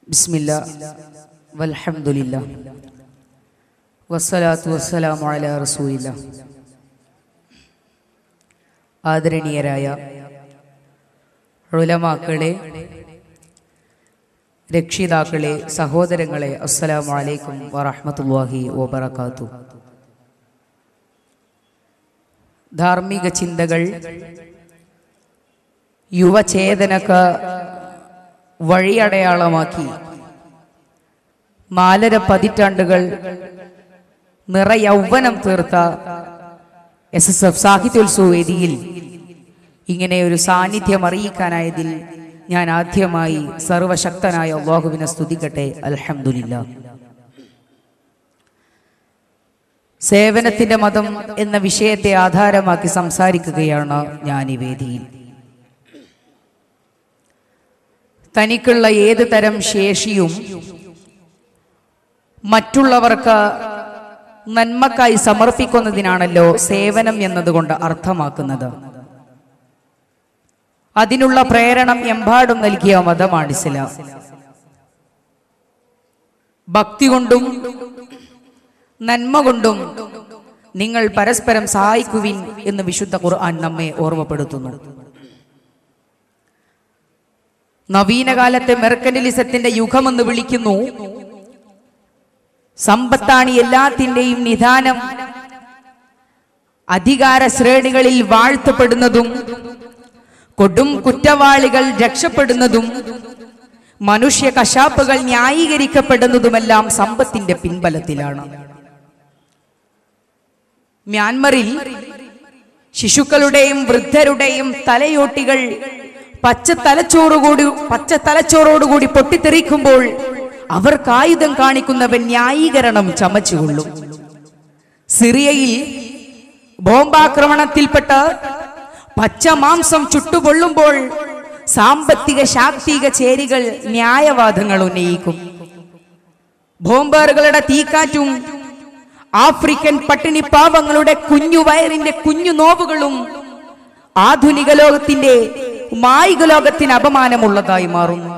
ബിസ്മില്ല വൽഹംദുലില്ല വസ്സലാത്തു വസ്സലാമു അലാ റസൂലില്ല ആദരണീയരായ ഉലമാക്കളെ രക്ഷിതാക്കളെ സഹോദരങ്ങളെ അസ്സലാമു അലൈക്കും വറഹ്മത്തുള്ളാഹി വബറകാത്തു ധാർമ്മിക ചിന്തകൾ യുവചേതനക്ക് വഴിയടയാളമാക്കി നാലര പതിറ്റാണ്ടുകൾ നിറയൗവനം തീർത്ത എസ് എസ് എഫ് സാഹിത്യോത്സവ വേദിയിൽ ഇങ്ങനെ ഒരു സാന്നിധ്യം അറിയിക്കാനായതിൽ ഞാൻ ആദ്യമായി സർവശക്തനായ അള്ളാഹുവിനെ സ്തുതിക്കട്ടെ അൽഹംദുലില്ല സേവനത്തിന്റെ മതം എന്ന വിഷയത്തെ ആധാരമാക്കി സംസാരിക്കുകയാണ് ഞാൻ ഈ വേദിയിൽ തനിക്കുള്ള ഏത് തരം ശേഷിയും മറ്റുള്ളവർക്ക് നന്മക്കായി സമർപ്പിക്കുന്നതിനാണല്ലോ സേവനം എന്നതുകൊണ്ട് അർത്ഥമാക്കുന്നത് അതിനുള്ള പ്രേരണം എമ്പാടും നൽകിയ മതമാണ് ഇസ്ലാം ഭക്തി കൊണ്ടും നന്മ കൊണ്ടും നിങ്ങൾ പരസ്പരം സഹായിക്കുവിൻ എന്ന് വിശുദ്ധ ഖുർആൻ നമ്മെ ഓർമ്മപ്പെടുത്തുന്നു നവീനകാലത്തെ മെർക്കനലിസത്തിന്റെ യുഗമെന്ന് വിളിക്കുന്നു സമ്പത്താണ് എല്ലാത്തിന്റെയും നിദാനം അധികാര ശ്രേണികളിൽ വാഴ്ത്തപ്പെടുന്നതും കൊടും കുറ്റവാളികൾ രക്ഷപ്പെടുന്നതും മനുഷ്യ കശാപ്പുകൾ ന്യായീകരിക്കപ്പെടുന്നതുമെല്ലാം സമ്പത്തിന്റെ പിൻബലത്തിലാണ് മ്യാൻമറിൽ ശിശുക്കളുടെയും വൃദ്ധരുടെയും തലയോട്ടികൾ പച്ച തലച്ചോറുകൂടി പച്ച തലച്ചോറോടുകൂടി പൊട്ടിത്തെറിക്കുമ്പോൾ അവർക്ക് ആയുധം കാണിക്കുന്നവൻ ന്യായീകരണം ചമച്ചുകൊള്ളും സിറിയയിൽ ബോംബാക്രമണത്തിൽപ്പെട്ട് പച്ച മാംസം ചുട്ടുപൊള്ളുമ്പോൾ സാമ്പത്തിക ശാക്തിക ചേരികൾ ന്യായവാദങ്ങൾ ഉന്നയിക്കും ബോംബറുകളുടെ തീക്കാറ്റും ആഫ്രിക്കൻ പട്ടിണി പാവങ്ങളുടെ കുഞ്ഞു വയറിന്റെ കുഞ്ഞു നോവുകളും ആധുനിക ലോകത്തിന്റെ മായിക ലോകത്തിന് അപമാനമുള്ളതായി മാറുന്നു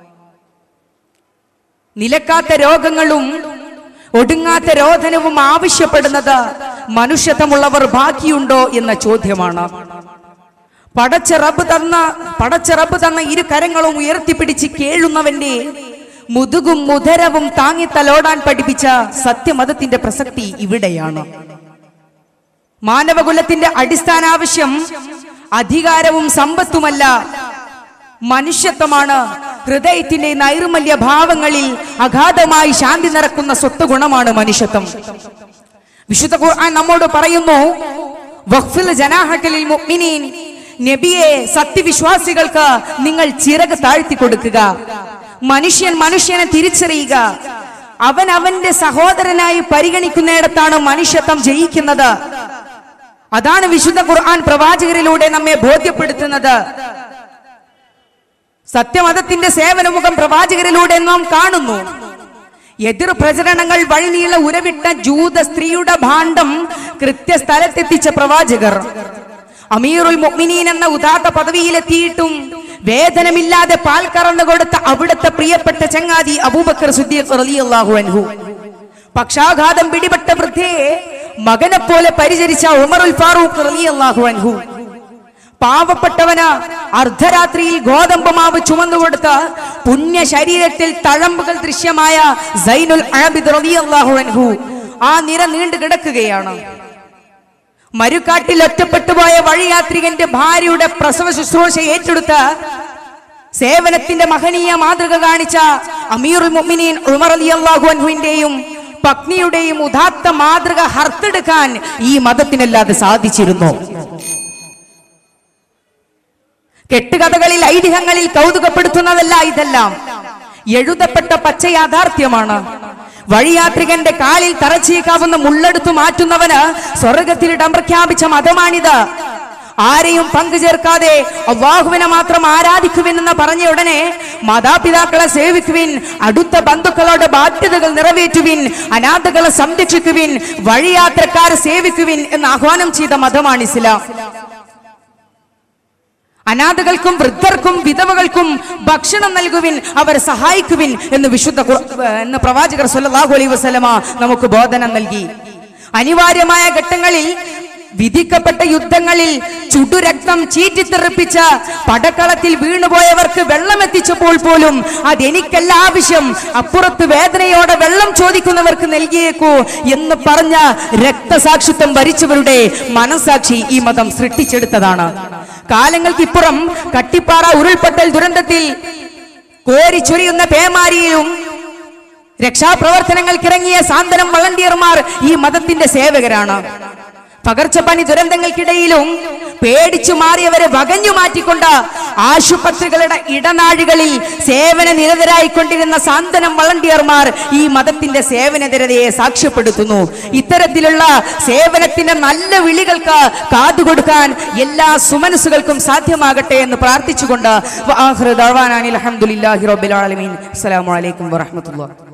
നിലക്കാത്ത രോഗങ്ങളും ഒടുങ്ങാത്ത രോധനവും ആവശ്യപ്പെടുന്നത് മനുഷ്യത്വമുള്ളവർ ബാക്കിയുണ്ടോ എന്ന ചോദ്യമാണ് പടച്ച റബ്ബ് തന്ന പടച്ച റബ്ബ് തന്ന ഇരു കരങ്ങളും ഉയർത്തിപ്പിടിച്ച് കേഴുന്നവന്റെ മുതുകും മുതരവും താങ്ങി തലോടാൻ പഠിപ്പിച്ച സത്യമതത്തിന്റെ പ്രസക്തി ഇവിടെയാണ് മാനവകുലത്തിന്റെ അടിസ്ഥാന ആവശ്യം അധികാരവും സമ്പത്തുമല്ല മനുഷ്യത്വമാണ് ഹൃദയത്തിന്റെ നൈർമല്യ ഭാവങ്ങളിൽ അഗാധമായി ശാന്തി നിറക്കുന്ന സ്വത്ത് ഗുണമാണ് മനുഷ്യത്വം വിശുദ്ധ ഖുർആൻ നമ്മോട് പറയുന്നു വഖ്ഫിൽ ജനാഹക്കലിൽ മുഅ്മിനീൻ നബിയെ സത്യവിശ്വാസികൾക്ക് നിങ്ങൾ ചിറക് താഴ്ത്തി കൊടുക്കുക മനുഷ്യൻ മനുഷ്യനെ തിരിച്ചറിയുക അവൻ അവന്റെ സഹോദരനായി പരിഗണിക്കുന്നിടത്താണ് മനുഷ്യത്വം ജയിക്കുന്നത് അതാണ് വിശുദ്ധ ഖുർആൻ പ്രവാചകരിലൂടെ നമ്മെ ബോധ്യപ്പെടുത്തുന്നത് സത്യമതത്തിന്റെ സേവനമുഖം പ്രവാചകരിലൂടെ നാം കാണുന്നു എതിർ പ്രചരണങ്ങൾ വഴിനീള ഉരവിട്ട ജൂത സ്ത്രീയുടെ ഭാണ്ഡം കൃത്യസ്ഥലത്തെത്തിച്ച പ്രവാചകർ അമീറുൽ മുഅ്മിനീൻ എന്ന ഉദാത്ത പദവിയിലെത്തിയിട്ടും വേതനമില്ലാതെ പാൽ കറന്നു കൊടുത്ത അവിടുത്തെ പ്രിയപ്പെട്ട ചങ്ങാതി അബൂബക്കർ സുദ്ദീഖ് റളിയല്ലാഹു അൻഹു പക്ഷാഘാതം പിടിപെട്ട വൃദ്ധയെ മകനെ പോലെ പരിചരിച്ച ഉമറുൽ ഫാറൂഖ് റളിയല്ലാഹു അൻഹു പാവപ്പെട്ടവന് അർദ്ധരാത്രിയിൽ ഗോതമ്പ് മാവ് ചുമന്നുകൊടുത്ത പുണ്യ ശരീരത്തിൽ തഴമ്പുകൾ ദൃശ്യമായ സൈനുൽ ആബിദ് റളിയല്ലാഹു അൻഹു ആ നിര നീണ്ടു കിടക്കുകയാണ് മരുക്കാട്ടിൽ ഒറ്റപ്പെട്ടുപോയ വഴിയാത്രികന്റെ ഭാര്യയുടെ പ്രസവ ശുശ്രൂഷ ഏറ്റെടുത്ത സേവനത്തിന്റെ മഹനീയ മാതൃക കാണിച്ച അമീറുൽ മുഅ്മിനീൻ ഉമർ റളിയല്ലാഹു അൻഹുവിന്റെയും പത്നിയുടെയും ഉദാത്ത മാതൃക ഹർത്തെടുക്കാൻ ഈ മതത്തിനല്ലാതെ സാധിച്ചിരുന്നു കെട്ടുകഥകളിൽ ഐതിഹ്യങ്ങളിൽ കൗതുകപ്പെടുത്തുന്നതല്ല ഇതെല്ലാം എഴുതപ്പെട്ട പച്ച യാഥാർത്ഥ്യമാണ് വഴിയാത്രികന്റെ കാലിൽ തറച്ചീക്കാവുന്ന മുള്ളെടുത്തു മാറ്റുന്നവന് സ്വർഗത്തിലിടം പ്രഖ്യാപിച്ച മതമാണിത് ആരെയും പങ്കു ചേർക്കാതെ അള്ളാഹുവിനെ മാത്രം ആരാധിക്കുവിനെന്ന് പറഞ്ഞ ഉടനെ മാതാപിതാക്കളെ സേവിക്കുവിൻ അടുത്ത ബന്ധുക്കളുടെ ബാധ്യതകൾ നിറവേറ്റുവിൻ അനാഥകളെ സംരക്ഷിക്കുവിൻ വഴിയാത്രക്കാരെ സേവിക്കുവിൻ എന്ന് ആഹ്വാനം ചെയ്ത മതമാണ് ഇസ്ലാം അനാഥകൾക്കും വൃദ്ധർക്കും വിധവകൾക്കും ഭക്ഷണം നൽകുവിൻ അവരെ സഹായിക്കുവിൻ എന്ന് വിശുദ്ധ ഖുർ- എന്ന് പ്രവാചകർ സല്ലല്ലാഹു അലൈഹി വസല്ലമ നമുക്ക് ബോധനം നൽകി അനിവാര്യമായ ഘട്ടങ്ങളിൽ വിധിക്കപ്പെട്ട യുദ്ധങ്ങളിൽ ചുടുരക്തം ചീറ്റിത്തെറിപ്പിച്ച പടക്കളത്തിൽ വീണുപോയവർക്ക് വെള്ളം എത്തിച്ചപ്പോൾ പോലും അതെനിക്കല്ല ആവശ്യം അപ്പുറത്ത് വേദനയോടെ വെള്ളം ചോദിക്കുന്നവർക്ക് നൽകിയേക്കൂ എന്ന് പറഞ്ഞ രക്തസാക്ഷിത്വം ഭരിച്ചവരുടെ മനസാക്ഷി ഈ മതം സൃഷ്ടിച്ചെടുത്തതാണ് കാലങ്ങൾക്കിപ്പുറം കട്ടിപ്പാറ ഉരുൾപൊട്ടൽ ദുരന്തത്തിൽ കോരിച്ചൊരിയുന്ന പേമാരിയിലും രക്ഷാപ്രവർത്തനങ്ങൾക്കിറങ്ങിയ സാന്ത്വനം വളണ്ടിയർമാർ ഈ മതത്തിന്റെ സേവകരാണ് പകർച്ചപ്പനി ദുരന്തങ്ങൾക്കിടയിലും പേടിച്ചു മാറിയവരെ വകഞ്ഞു മാറ്റിക്കൊണ്ട് ആശുപത്രികളുടെ ഇടനാഴികളിൽ സേവന നിരതരായിക്കൊണ്ടിരുന്ന സാന്ത്വനം വളണ്ടിയർമാർ ഈ മതത്തിന്റെ സേവനനിരതയെ സാക്ഷ്യപ്പെടുത്തുന്നു ഇത്തരത്തിലുള്ള സേവനത്തിന്റെ നല്ല വിളികൾക്ക് കാതുകൊടുക്കാൻ എല്ലാ സുമനസ്സുകൾക്കും സാധ്യമാകട്ടെ എന്ന് പ്രാർത്ഥിച്ചുകൊണ്ട് വആഖിറു ദഅ്വാനാ അനിൽ ഹംദുലില്ലാഹി റബ്ബിൽ ആലമീൻ അസ്സലാമു അലൈക്കും വറഹ്മത്തുള്ളാഹി